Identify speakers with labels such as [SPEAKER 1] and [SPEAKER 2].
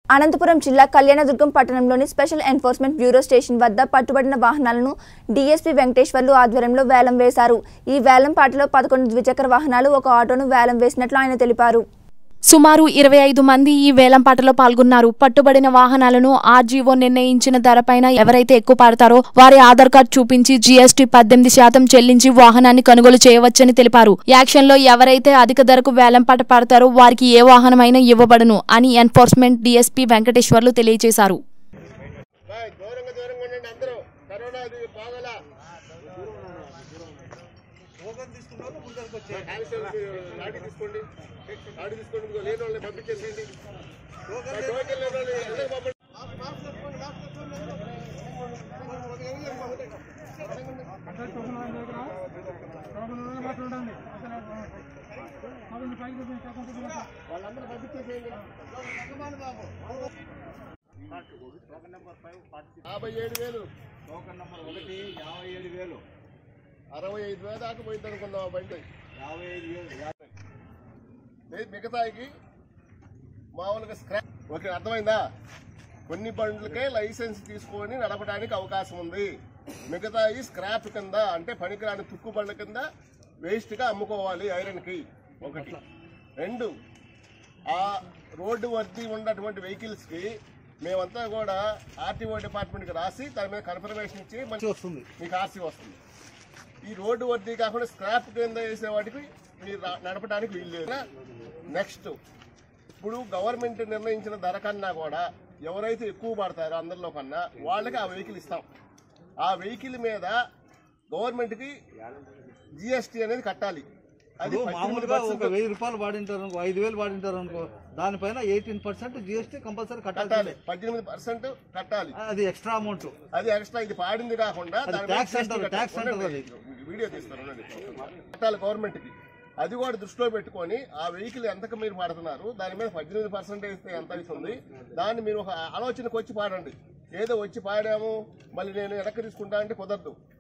[SPEAKER 1] అనంతపురం జిల్లా కళ్యాణదుర్గం పట్టణంలోని special enforcement bureau station వద్ద పట్టుబడిన వాహనాలను డీఎస్పీ వెంకటేశ్వర్లు ఆధ్వర్యంలో వేలం వేశారు ఈ వేలం పాటలో పదకొండు ద్విచక్ర వాహనాలు ఒక ఆటోను వేలం వేసినట్లు ఆయన తెలిపారు
[SPEAKER 2] సుమారు ఇరవై ఐదు మంది ఈ వేలంపాటలో పాల్గొన్నారు పట్టుబడిన వాహనాలను ఆర్జీఓ నిర్ణయించిన ధరపైన ఎవరైతే ఎక్కువ పాడతారో వారి ఆధార్ కార్డు చూపించి జీఎస్టీ పద్దెనిమిది శాతం చెల్లించి వాహనాన్ని కొనుగోలు చేయవచ్చని తెలిపారు యాక్షన్ లో ఎవరైతే అధిక ధరకు వేలంపాట పాడతారో వారికి ఏ వాహనమైనా ఇవ్వబడును అని ఎన్ఫోర్స్మెంట్ డీఎస్పీ వెంకటేశ్వర్లు తెలియజేశారు
[SPEAKER 3] బాయ్ దూరంగా దూరంగా ఉండండి అందరూ కరోనా అది బాగోలా హ్యాండ్సెల్ లాఠీ తీసుకోండి లాఠీ తీసుకోండి ఇదిగో లేని వాళ్ళని పంపించేసేయండి బాయ్, టోకెన్ లేని వాళ్ళని అందరూ పంపండి వాళ్ళందరూ పంపించేసేయండి యాభై ఏడు వేలు
[SPEAKER 4] టోకన్ నంబర్ ఒకటి యాభై ఏడు వేలు
[SPEAKER 3] అరవై ఐదు వేలు దాకా పోయింది అనుకుందాం ఆ బండి
[SPEAKER 4] యాభై ఐదు వేలు యాభై
[SPEAKER 3] లేదు, మిగతాకి మామూలుగా స్క్రాప్ ఓకే అర్థమైందా కొన్ని బండ్లకే లైసెన్స్ తీసుకొని నడపడానికి అవకాశం ఉంది మిగతాయి స్క్రాప్ కింద అంటే పనికిరాని తుక్కు బండ్ల కింద వేస్ట్గా అమ్ముకోవాలి ఐరన్కి ఒకటి రెండు ఆ రోడ్డు వద్ద ఉన్నటువంటి వెహికల్స్కి మేమంతా కూడా ఆర్టీఓ డిపార్ట్మెంట్కి రాసి దాని మీద కన్ఫర్మేషన్ ఇచ్చి మంచి
[SPEAKER 4] వస్తుంది
[SPEAKER 3] మీకు ఆర్సీ వస్తుంది ఈ రోడ్డు వడ్డీ కాకుండా స్క్రాప్ కింద వేసే వాటికి మీరు రా- నడపడానికి వీలు లేదు నెక్స్ట్ ఇప్పుడు గవర్నమెంట్ నిర్ణయించిన ధర కన్నా కూడా ఎవరైతే ఎక్కువ పడతారో అందరిలో కన్నా వాళ్ళకి ఆ వెహికల్ ఇస్తాం ఆ వెహికల్ మీద గవర్నమెంట్కి జిఎస్టీ అనేది కట్టాలి అది
[SPEAKER 4] ఇప్పుడు
[SPEAKER 3] పద్దెనిమిది
[SPEAKER 4] మామూలుగా ఒక
[SPEAKER 3] percent
[SPEAKER 4] వెయ్యి రూపాయలు వాడింటారు అనుకో ఐదు వేలు వాడింటారు అనుకో దానిపైన ఎయిటీన్ పర్సెంట్ జిఎస్టీ కంపల్సరీ
[SPEAKER 3] కట్టాలి
[SPEAKER 4] కట్టాలి
[SPEAKER 3] పద్దెనిమిది పర్సెంట్ కట్టాలి
[SPEAKER 4] అది ఎక్స్ట్రా అమౌంట్
[SPEAKER 3] అది ఎక్స్ట్రా ఇది పాడింది కాకుండా
[SPEAKER 4] అది
[SPEAKER 3] దాని మీద
[SPEAKER 4] tax
[SPEAKER 3] GST
[SPEAKER 4] అంటారు,
[SPEAKER 3] కట్టాలి.
[SPEAKER 4] tax అంటారు
[SPEAKER 3] ఉండండి. వీడియో తీస్తారు ఉండండి. కట్టాలి గవర్నమెంట్ కి అది కూడా దృష్టిలో పెట్టుకొని ఆ వెహికల్ ఎంతకు మీరు పడుతున్నారు దాని మీద పద్దెనిమిది పర్సెంటేజ్ ఎంత అవుతుంది దాన్ని మీరు ఒక ఆలోచనకు వచ్చి పాడండి ఏదో వచ్చి పాడాము మళ్ళీ నేను వెనక్కి తీసుకుంటా అంటే కుదరదు